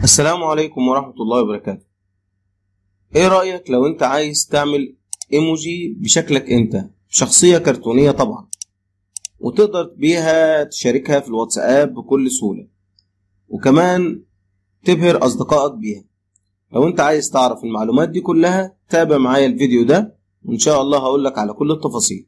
السلام عليكم ورحمة الله وبركاته ايه رأيك لو انت عايز تعمل ايموجي بشكلك انت شخصية كرتونية طبعا وتقدر بيها تشاركها في الواتساب بكل سهولة وكمان تبهر أصدقائك بيها لو انت عايز تعرف المعلومات دي كلها تابع معايا الفيديو ده وان شاء الله هقولك على كل التفاصيل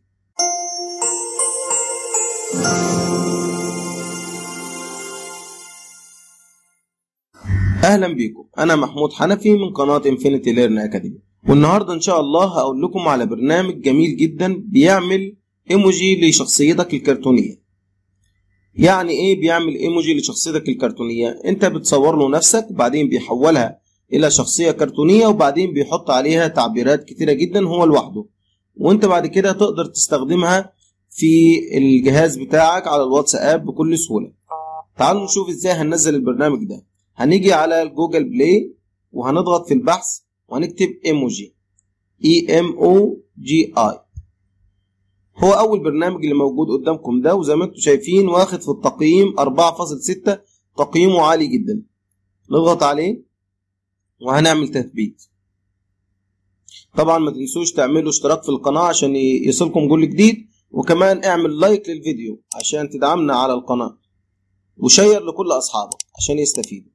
اهلا بيكم انا محمود حنفي من قناه انفينيتي ليرن اكاديمي والنهارده ان شاء الله هقول لكم على برنامج جميل جدا بيعمل ايموجي لشخصيتك الكرتونيه يعني ايه بيعمل ايموجي لشخصيتك الكرتونيه انت بتصور له نفسك وبعدين بيحولها الى شخصيه كرتونيه وبعدين بيحط عليها تعبيرات كتيره جدا هو لوحده وانت بعد كده تقدر تستخدمها في الجهاز بتاعك على الواتساب بكل سهوله تعالوا نشوف ازاي هننزل البرنامج ده هنيجي على الجوجل بلاي وهنضغط في البحث وهنكتب ايموجي اي ام او جي اي هو اول برنامج اللي موجود قدامكم ده وزي ما انتم شايفين واخد في التقييم 4.6 تقييمه عالي جدا نضغط عليه وهنعمل تثبيت طبعا ما تنسوش تعملوا اشتراك في القناة عشان يصلكم كل جديد وكمان اعمل لايك للفيديو عشان تدعمنا على القناة وشير لكل اصحابك عشان يستفيدوا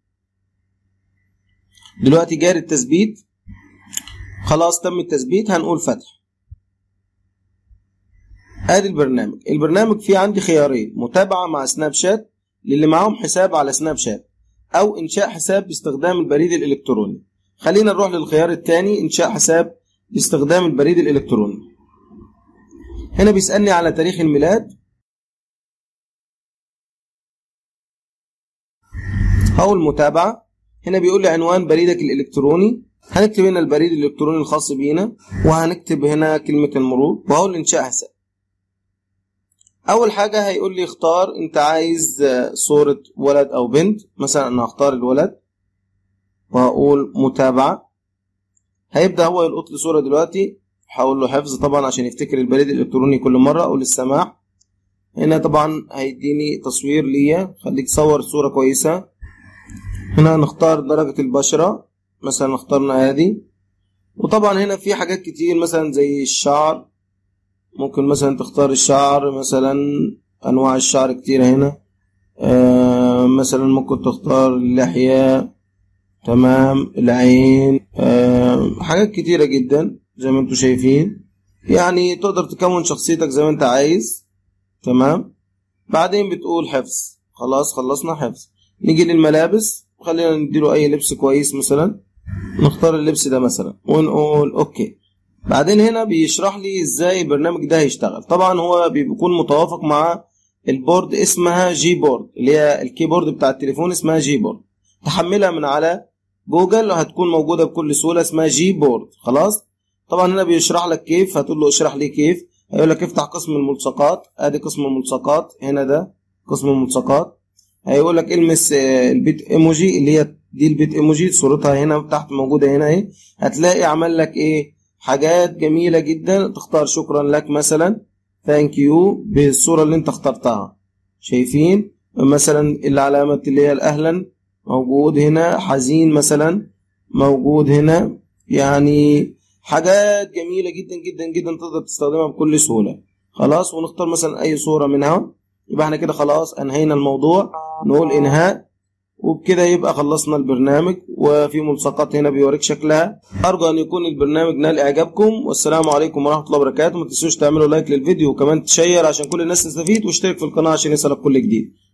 دلوقتي جاري التثبيت خلاص تم التثبيت هنقول فتح ادي البرنامج البرنامج فيه عندي خيارين متابعة مع سناب شات للي معاهم حساب على سناب شات او انشاء حساب باستخدام البريد الالكتروني خلينا نروح للخيار الثاني انشاء حساب باستخدام البريد الالكتروني هنا بيسألني على تاريخ الميلاد هقول متابعة هنا بيقول لي عنوان بريدك الإلكتروني هنكتب هنا البريد الإلكتروني الخاص بينا وهنكتب هنا كلمة المرور وهقول إنشاء حساب أول حاجة هيقول لي اختار أنت عايز صورة ولد أو بنت مثلا أنا هختار الولد وهقول متابعة هيبدأ هو يلقط لي صورة دلوقتي هقول له حفظ طبعا عشان يفتكر البريد الإلكتروني كل مرة أقول السماح هنا طبعا هيديني تصوير ليا خليك تصور صورة كويسة هنا نختار درجة البشرة مثلا اخترنا هذه وطبعا هنا في حاجات كتير مثلا زي الشعر ممكن مثلا تختار الشعر مثلا انواع الشعر كتير هنا آه مثلا ممكن تختار اللحية تمام العين آه حاجات كتيرة جدا زي ما انتم شايفين يعني تقدر تكون شخصيتك زي ما انت عايز تمام بعدين بتقول حفظ خلاص خلصنا حفظ نيجي للملابس خلينا نديله اي لبس كويس مثلا نختار اللبس ده مثلا ونقول اوكي بعدين هنا بيشرح لي ازاي البرنامج ده هيشتغل طبعا هو بيكون متوافق مع البورد اسمها جي بورد اللي هي الكيبورد بتاع التليفون اسمها جي بورد تحملها من على جوجل هتكون موجوده بكل سهوله اسمها جي بورد خلاص طبعا هنا بيشرح لك كيف هتقول له اشرح لي كيف هيقول لك افتح قسم الملصقات ادي قسم الملصقات هنا ده قسم الملصقات هيقول لك المس البيت ايموجي اللي هي دي البيت ايموجي صورتها هنا تحت موجوده هنا اهي هتلاقي عمل لك ايه حاجات جميله جدا تختار شكرا لك مثلا ثانك يو بالصوره اللي انت اخترتها شايفين مثلا العلامه اللي هي الاهلا موجود هنا حزين مثلا موجود هنا يعني حاجات جميله جدا جدا جدا تقدر تستخدمها بكل سهوله خلاص ونختار مثلا اي صوره منها يبقى احنا كده خلاص انهينا الموضوع نقول انهاء وبكده يبقى خلصنا البرنامج وفي ملصقات هنا بيوريك شكلها ارجو ان يكون البرنامج نال اعجابكم والسلام عليكم ورحمه الله وبركاته ما تنسوش تعملوا لايك للفيديو وكمان تشير عشان كل الناس تستفيد واشترك في القناه عشان يصلك كل جديد